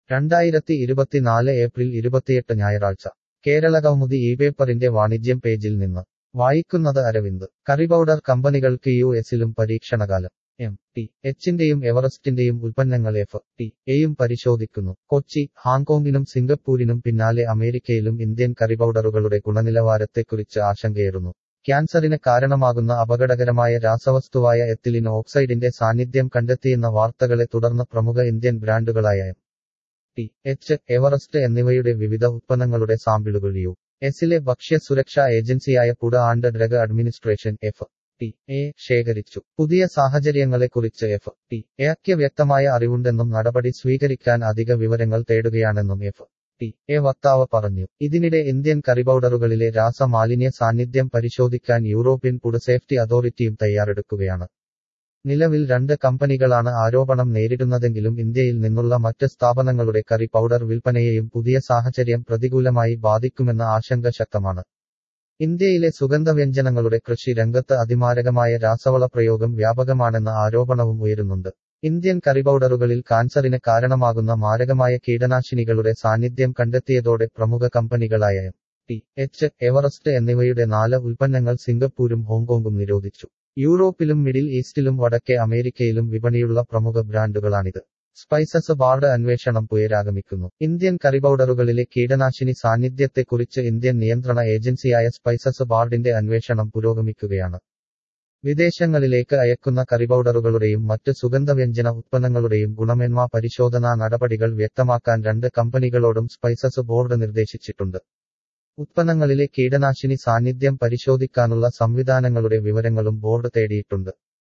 രണ്ടായിരത്തി ഇരുപത്തിനാല് ഏപ്രിൽ ഇരുപത്തിയെട്ട് ഞായറാഴ്ച കേരള കൗമുദി ഈ പേപ്പറിന്റെ വാണിജ്യം പേജിൽ നിന്ന് വായിക്കുന്നത് അരവിന്ദ് കറി പൗഡർ കമ്പനികൾക്ക് യു എസിലും പരീക്ഷണകാലം എം ടി എച്ചിന്റെയും എവറസ്റ്റിന്റെയും ഉൽപ്പന്നങ്ങൾ എഫ് ടി എയും പരിശോധിക്കുന്നു കൊച്ചി ഹാങ്കോങ്ങിനും സിംഗപ്പൂരിനും പിന്നാലെ അമേരിക്കയിലും ഇന്ത്യൻ കറി പൗഡറുകളുടെ ഗുണനിലവാരത്തെക്കുറിച്ച് ആശങ്കയേറുന്നു ക്യാൻസറിന് കാരണമാകുന്ന അപകടകരമായ രാസവസ്തുവായ എത്തിലിൻ ഓക്സൈഡിന്റെ സാന്നിധ്യം കണ്ടെത്തിയെന്ന വാർത്തകളെ തുടർന്ന് പ്രമുഖ ഇന്ത്യൻ ബ്രാൻഡുകളായ എം ടി എച്ച് എവറസ്റ്റ് എന്നിവയുടെ വിവിധ ഉത്പന്നങ്ങളുടെ സാമ്പിളുകൾ യു എസിലെ ഭക്ഷ്യ സുരക്ഷാ ഏജൻസിയായ food and drug administration F T A ശേഖരിച്ചു പുതിയ സാഹചര്യങ്ങളെക്കുറിച്ച് എഫ് ടി എക്ക് വ്യക്തമായ അറിവുണ്ടെന്നും നടപടി സ്വീകരിക്കാൻ അധിക വിവരങ്ങൾ തേടുകയാണെന്നും എഫ് ടി എ വക്താവ് പറഞ്ഞു ഇതിനിടെ ഇന്ത്യൻ കറിപൗഡറുകളിലെ രാസമാലിന്യ സാന്നിധ്യം പരിശോധിക്കാൻ യൂറോപ്യൻ ഫുഡ് സേഫ്റ്റി അതോറിറ്റിയും തയ്യാറെടുക്കുകയാണ് നിലവിൽ രണ്ട് കമ്പനികളാണ് ആരോപണം നേരിടുന്നതെങ്കിലും ഇന്ത്യയിൽ നിന്നുള്ള മറ്റ് സ്ഥാപനങ്ങളുടെ കറി പൗഡർ വിൽപ്പനയെയും പുതിയ സാഹചര്യം പ്രതികൂലമായി ബാധിക്കുമെന്ന ആശങ്ക ശക്തമാണ് ഇന്ത്യയിലെ സുഗന്ധവ്യഞ്ജനങ്ങളുടെ കൃഷി രംഗത്ത് അതിമാരകമായ രാസവള പ്രയോഗം വ്യാപകമാണെന്ന ആരോപണവും ഉയരുന്നുണ്ട് ഇന്ത്യൻ കറിപൗഡറുകളിൽ കാൻസറിന് കാരണമാകുന്ന മാരകമായ കീടനാശിനികളുടെ സാന്നിധ്യം കണ്ടെത്തിയതോടെ പ്രമുഖ കമ്പനികളായ എം ടി എച്ച് എവറസ്റ്റ് എന്നിവയുടെ നാല് ഉൽപ്പന്നങ്ങൾ സിംഗപ്പൂരും ഹോങ്കോങ്ങും നിരോധിച്ചു യൂറോപ്പിലും മിഡിൽ ഈസ്റ്റിലും വടക്കേ അമേരിക്കയിലും വിപണിയുള്ള പ്രമുഖ ബ്രാൻഡുകളാണിത് സ്പൈസസ് ബാർഡ് അന്വേഷണം പുയരാഗമിക്കുന്നു ഇന്ത്യൻ കറിപൗഡറുകളിലെ കീടനാശിനി സാന്നിധ്യത്തെക്കുറിച്ച് ഇന്ത്യൻ നിയന്ത്രണ ഏജൻസിയായ സ്പൈസസ് ബാർഡിന്റെ അന്വേഷണം പുരോഗമിക്കുകയാണ് വിദേശങ്ങളിലേക്ക് അയക്കുന്ന കറിപൗഡറുകളുടെയും മറ്റ് സുഗന്ധവ്യഞ്ജന ഉത്പന്നങ്ങളുടെയും ഗുണമേന്മ പരിശോധനാ നടപടികൾ വ്യക്തമാക്കാൻ രണ്ട് കമ്പനികളോടും സ്പൈസസ് ബോർഡ് നിർദ്ദേശിച്ചിട്ടുണ്ട് ഉത്പന്നങ്ങളിലെ കീടനാശിനി സാന്നിധ്യം പരിശോധിക്കാനുള്ള സംവിധാനങ്ങളുടെ വിവരങ്ങളും ബോർഡ് തേടിയിട്ടുണ്ട്